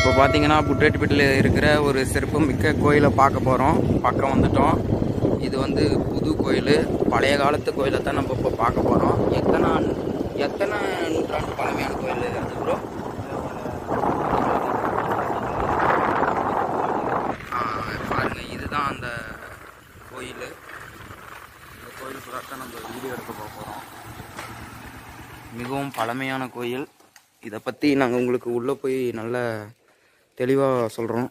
இப்போ பார்த்தீங்கன்னா புட்ரெட்டிப்பட்டில் இருக்கிற ஒரு சிறப்பு மிக்க கோயிலை பார்க்க போகிறோம் பக்கம் வந்துட்டோம் இது வந்து புது கோயில் பழைய காலத்து கோயிலை தான் நம்ம இப்போ பார்க்க போகிறோம் எத்தனை எத்தனை நூற்றாண்டு பழமையான கோயில் அது ப்ரோ பாருங்க இதுதான் அந்த கோயில் இந்த கோயில் கூட தான் நம்ம வீடியோ எடுக்க போகிறோம் மிகவும் பழமையான கோயில் இதை பற்றி நாங்கள் உங்களுக்கு உள்ளே போய் நல்ல தெளிவாக சொல்கிறோம்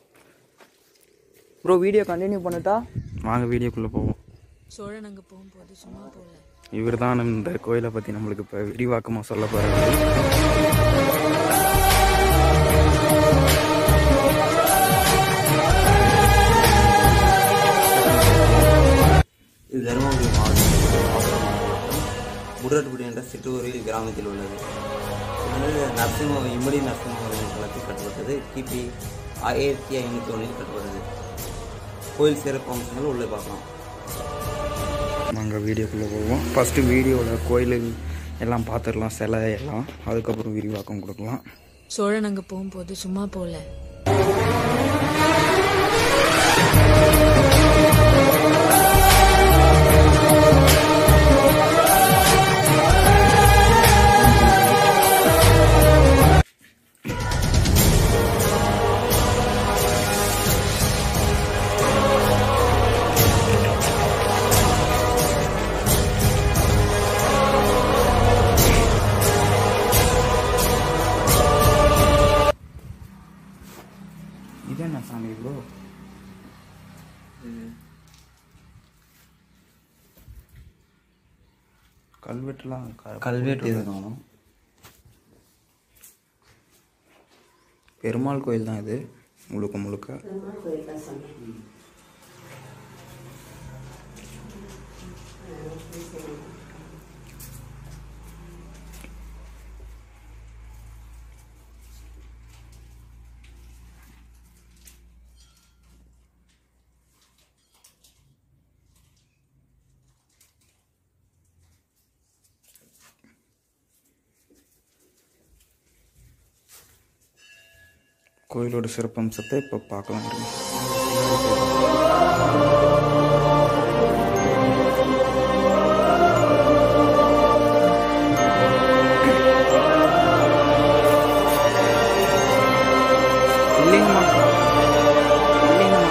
ப்ரோ வீடியோ கண்டினியூ பண்ணட்டா வாங்க வீடியோக்குள்ளே போவோம் சோழன் அங்கே போகும்போது சும்மா போகல இவர் தான் இந்த கோயிலை பற்றி நம்மளுக்கு இப்போ விரிவாக்கமாக சொல்ல போகிறாரு இது தருமபுரி மாவட்டம் மாவட்டம் புடர்புடி என்ற சிற்றூரில் கிராமத்தில் உள்ளது இது வந்து நரசிம்ம இம்படி நரசிம்ம காலத்தில் கட்டப்பட்டது கிபி ஆயிரத்தி ஐநூற்றி ஒன்றில் கட்டப்பட்டது கோயில் சிறப்பு அம்சங்கள் உள்ளே பார்க்கலாம் நாங்கள் வீடியோக்குள்ளே போவோம் ஃபஸ்ட்டு வீடியோவில் கோயில் எல்லாம் பார்த்துடலாம் சிலை எல்லாம் அதுக்கப்புறம் விரிவாக்கம் கொடுக்கலாம் சோழன் அங்கே போகும்போது சும்மா போகல இது என்ன சாமி ப்ரோ கல்வெட்டுலாம் க- கல்வெட்டு இது காணும் பெருமாள் கோயில் தான் இது முழுக்க முழுக்க கோயிலோட சிறப்பம்சத்தை இப்போ பார்க்கலாம் இருங்க. இல்லைங்கம்மா இல்லைங்கம்மா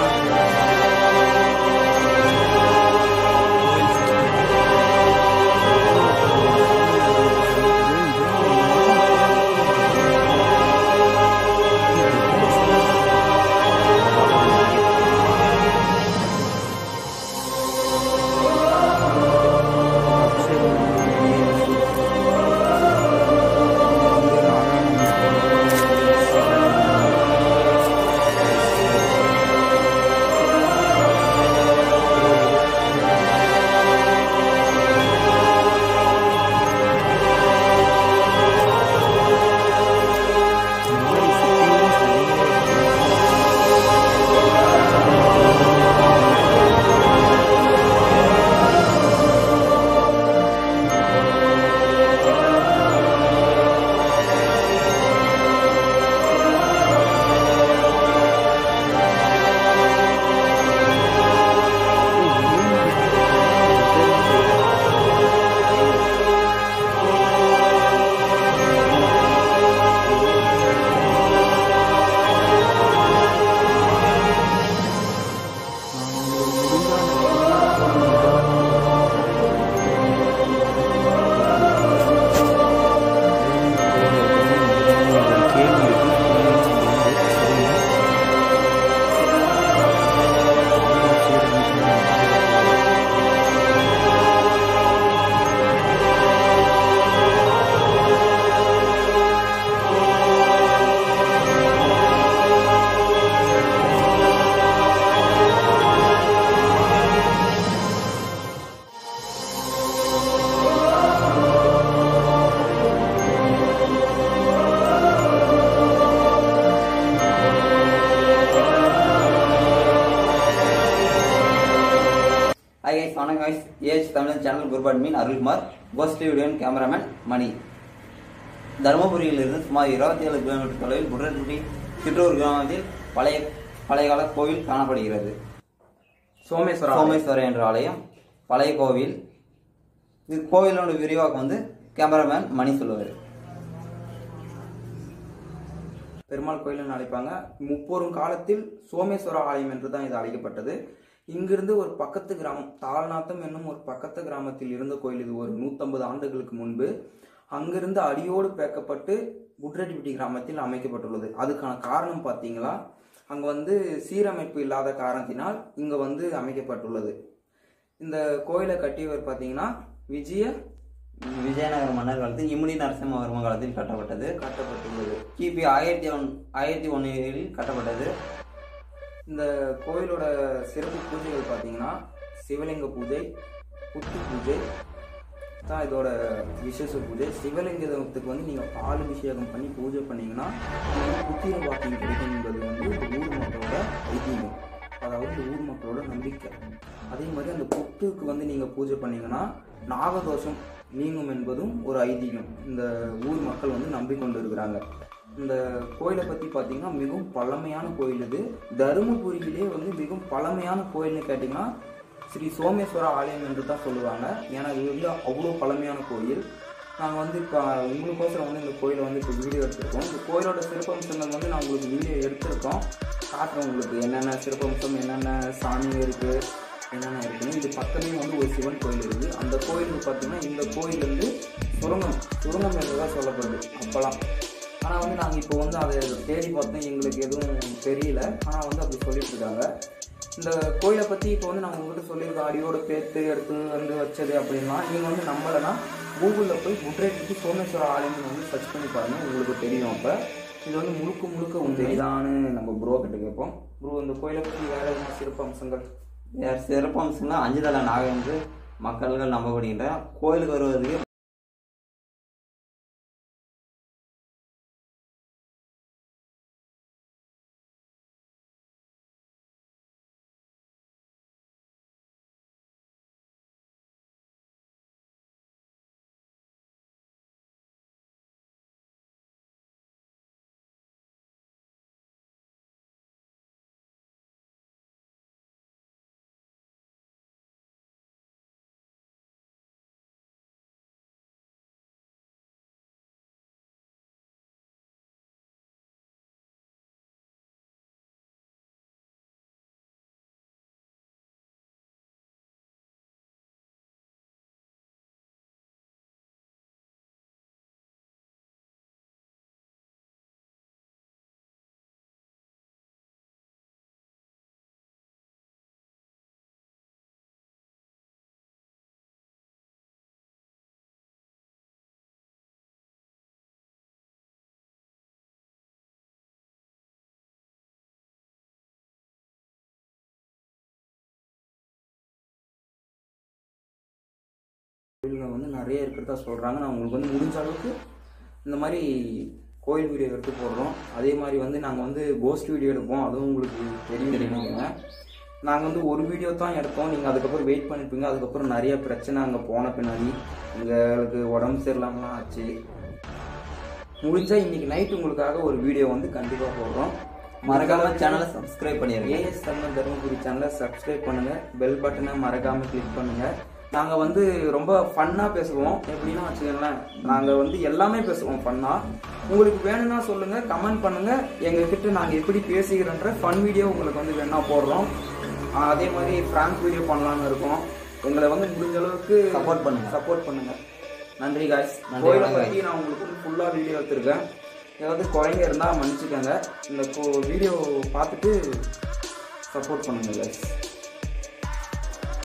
ஹாய் கைஸ் வணக்கம் கைஸ் ஏஜ் தமிழன் சேனல் குருபாட் மீன் Arulkumar ghost video cameraman Mani தருமபுரியிலிருந்து சுமார் இருபத்தி ஏழு கிலோமீட்டர் தொலைவில் புடர்புடி சிற்றூர் கிராமத்தில் பழைய பழைய கால கோவில் காணப்படுகிறது சோமேஸ்வரா சோமேஸ்வரர் என்ற ஆலயம் பழைய கோவில் இது கோவிலோட விரிவாக்கம் வந்து கேமராமேன் மணி சொல்லுவார் பெருமாள் கோயில்னு அழைப்பாங்க முப்பொரும் காலத்தில் சோமேஸ்வர ஆலயம் என்று தான் இது அழைக்கப்பட்டது இங்கிருந்து ஒரு பக்கத்து கிராமம் தாழ்நாத்தம் என்னும் ஒரு பக்கத்து கிராமத்தில் இருந்த கோயில் இது ஒரு நூற்றம்பது ஆண்டுகளுக்கு முன்பு அங்கிருந்து அடியோடு பேக்கப்பட்டு குட்ரெட்டிப்பட்டி கிராமத்தில் அமைக்கப்பட்டுள்ளது அதுக்கான காரணம் பார்த்தீங்களா அங்கே வந்து சீரமைப்பு இல்லாத காரணத்தினால் இங்கே வந்து அமைக்கப்பட்டுள்ளது இந்த கோயிலை கட்டியவர் பார்த்தீங்கன்னா விஜய விஜயநகர மன்னர் காலத்தில் இம்முனி நரசிம்மவர்ம காலத்தில் கட்டப்பட்டது கட்டப்பட்டுள்ளது கிபி ஆயிரத்தி ஒன் ஆயிரத்தி ஒன்றில் கட்டப்பட்டது இந்த கோயிலோட சிறப்பு பூஜைகள் பார்த்தீங்கன்னா சிவலிங்க பூஜை புத்து பூஜை தான் இதோட விசேஷ பூஜை சிவலிங்கத்துக்கு வந்து நீங்கள் பால் அபிஷேகம் பண்ணி பூஜை பண்ணீங்கன்னா உங்களுக்கு புத்திர வாக்கியம் கிடைக்கும் என்பது வந்து இந்த ஊர் மக்களோட ஐதீகம் அதாவது இந்த ஊர் மக்களோட நம்பிக்கை அதே மாதிரி அந்த புத்துக்கு வந்து நீங்கள் பூஜை பண்ணீங்கன்னா நாகதோஷம் நீங்கும் என்பதும் ஒரு ஐதீகம் இந்த ஊர் மக்கள் வந்து நம்பிக்கொண்டு இருக்கிறாங்க இந்த கோயிலை பற்றி பார்த்தீங்கன்னா மிகவும் பழமையான கோயில் இது தருமபுரியிலே வந்து மிகவும் பழமையான கோயில்னு கேட்டிங்கன்னா ஸ்ரீ சோமேஸ்வர ஆலயம் என்று தான் சொல்லுவாங்க ஏன்னா இது வந்து அவ்வளோ பழமையான கோயில் நாங்கள் வந்து இப்போ உங்களுக்கோசரம் வந்து இந்த கோயிலை வந்து இப்போ வீடியோ எடுத்திருக்கோம் இந்த கோயிலோட சிறப்பம்சங்கள் வந்து நான் உங்களுக்கு வீடியோ எடுத்திருக்கோம் காட்டுறேன் உங்களுக்கு என்னென்ன சிறப்பம்சம் என்னென்ன சாமி இருக்குது என்னென்ன இருக்குன்னு இது பக்கமே வந்து ஒரு சிவன் கோயில் இருக்குது அந்த கோயிலுக்கு பார்த்தீங்கன்னா இந்த கோயில் வந்து சுரங்கம் சுரங்கம் என்று தான் சொல்லப்படுது அப்போல்லாம் ஆனால் வந்து நாங்கள் இப்போ வந்து அதை தேடி பார்த்தோம் எங்களுக்கு எதுவும் தெரியல ஆனால் வந்து அப்படி சொல்லிட்டு இருக்காங்க இந்த கோயிலை பற்றி இப்போ வந்து நான் உங்கள்கிட்ட சொல்லியிருக்கோம் அடியோட பேத்து எடுத்து வந்து வச்சது அப்படின்னா நீங்கள் வந்து நம்பலைன்னா கூகுளில் போய் குட்ரேட்டுக்கு சோமேஸ்வர ஆலயம்னு வந்து சர்ச் பண்ணி பாருங்கள் உங்களுக்கு தெரியும் அப்போ இது வந்து முழுக்க முழுக்க உண்டு இதான்னு நம்ம ப்ரோ கிட்ட கேட்போம் ப்ரோ இந்த கோயிலை பற்றி வேறு எதுவும் சிறப்பு அம்சங்கள் வேறு சிறப்பம்சம்னா அஞ்சு தலை நாகம் என்று மக்கள்கள் நம்பப்படுகின்ற கோயிலுக்கு வருவதற்கு கோயில்கள் வந்து நிறைய இருக்கிறதா சொல்கிறாங்க நான் உங்களுக்கு வந்து முடிஞ்ச அளவுக்கு இந்த மாதிரி கோயில் வீடியோ எடுத்து போடுறோம் அதே மாதிரி வந்து நாங்கள் வந்து கோஸ்ட் வீடியோ எடுப்போம் அதுவும் உங்களுக்கு தெரியும் தெரியுமாங்க நாங்கள் வந்து ஒரு வீடியோ தான் எடுத்தோம் நீங்கள் அதுக்கப்புறம் வெயிட் பண்ணிருப்பீங்க அதுக்கப்புறம் நிறைய பிரச்சனை அங்கே போன பின்னாடி எங்களுக்கு உடம்பு சரியில்லாமலாம் ஆச்சு முடிஞ்சா இன்னைக்கு நைட் உங்களுக்காக ஒரு வீடியோ வந்து கண்டிப்பாக போடுறோம் மறக்காம சேனலை சப்ஸ்கிரைப் பண்ணிடுங்க ஏஎஸ் தமிழ் தருமபுரி சேனலை சப்ஸ்கிரைப் பண்ணுங்க பெல் பட்டனை மறக்காம கிளிக் பண்ணுங்க நாங்க வந்து ரொம்ப ஃபன்னா பேசுவோம் எப்படின்னா வச்சுக்கோங்களேன் நாங்க வந்து எல்லாமே பேசுவோம் ஃபன்னா உங்களுக்கு வேணும்னா சொல்லுங்க கமெண்ட் பண்ணுங்க எங்க கிட்ட நாங்க எப்படி பேசிக்கிறோன்ற ஃபன் வீடியோ உங்களுக்கு வந்து வேணா போடுறோம் ஆஹ் அதே மாதிரி ஃப்ராங்க் வீடியோ பண்ணலாம்னு இருக்கோம் எங்களை வந்து முடிஞ்ச அளவுக்கு Support பண்ணுங்க. சப்போர்ட் பண்ணுங்க நன்றி காய்ஸ் நன்றி, கோயிலை வணக்கம். பற்றி நான் உங்களுக்கு ஃபுல்லாக வீடியோ எடுத்திருக்கேன் ஏதாவது குறைங்க இருந்தால் மன்னிச்சுக்கோங்க இந்த வீடியோ பார்த்துட்டு சப்போர்ட் பண்ணுங்க guys